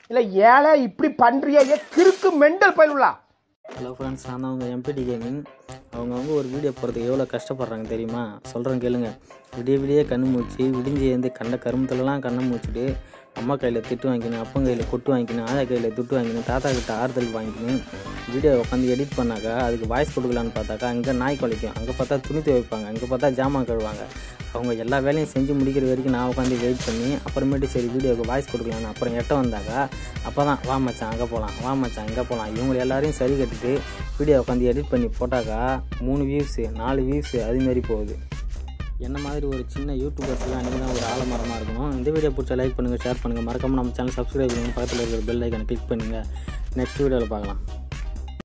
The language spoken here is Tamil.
இல்ல ஏழை இப்படி பண்றியா ஏ கிறுக்கு மெண்டல் பயிலுலா ஹலோ ஃப்ரெண்ட்ஸ் நான் தான் அவங்க எம்பிடி கேமிங் அவங்க வந்து ஒரு வீடியோ போகிறதுக்கு எவ்வளோ கஷ்டப்படுறாங்க தெரியுமா சொல்கிறேன் கேளுங்க விடிய விடிய கண்ணு மூச்சு விடிஞ்சு வந்து கண்ட கரும்புலலாம் கண்ணை மூச்சிட்டு அம்மா கையில் திட்டு வாங்கிக்கணும் அப்பன் கையில் கொட்டு வாங்கிக்கணும் ஆயா கையில் துட்டு வாங்கிக்கணும் தாத்தா கிட்ட ஆறுதல் வாங்கிக்கணும் வீடியோ உட்காந்து எடிட் பண்ணாக்கா அதுக்கு வாய்ஸ் கொடுக்கலான்னு பார்த்தாக்கா அங்கே நாய் குலைக்கும் அங்கே பார்த்தா துணி துவைப்பாங்க அங்கே பார்த்தா ஜாமான் கழுவாங்க அவங்க எல்லா வேலையும் செஞ்சு முடிக்கிற வரைக்கும் நான் உட்காந்து வெயிட் பண்ணி அப்புறமேட்டு சரி வீடியோவுக்கு வாய்ஸ் கொடுக்கலான்னு அப்புறம் எட்ட வந்தாக்கா அப்போ தான் வா மச்சான் அங்கே போகலாம் வா மச்சான் இங்கே போகலாம் இவங்க எல்லாரையும் சரி கட்டிட்டு வீடியோ உட்காந்து எடிட் பண்ணி போட்டாக்கா மூணு வியூஸு நாலு வியூஸு அதுமாரி போகுது என்ன மாதிரி ஒரு சின்ன யூடியூபர்ஸ்லாம் அன்றைக்கி தான் ஒரு ஆலமரமாக இருக்கணும் இந்த வீடியோ பிடிச்சா லைக் பண்ணுங்கள் ஷேர் பண்ணுங்கள் மறக்காமல் நம்ம சேனல் சப்ஸ்கிரைப் பண்ணுங்கள் பக்கத்தில் இருக்கிற பெல் ஐக்கனை கிளிக் பண்ணுங்கள் நெக்ஸ்ட் வீடியோவில் பார்க்கலாம்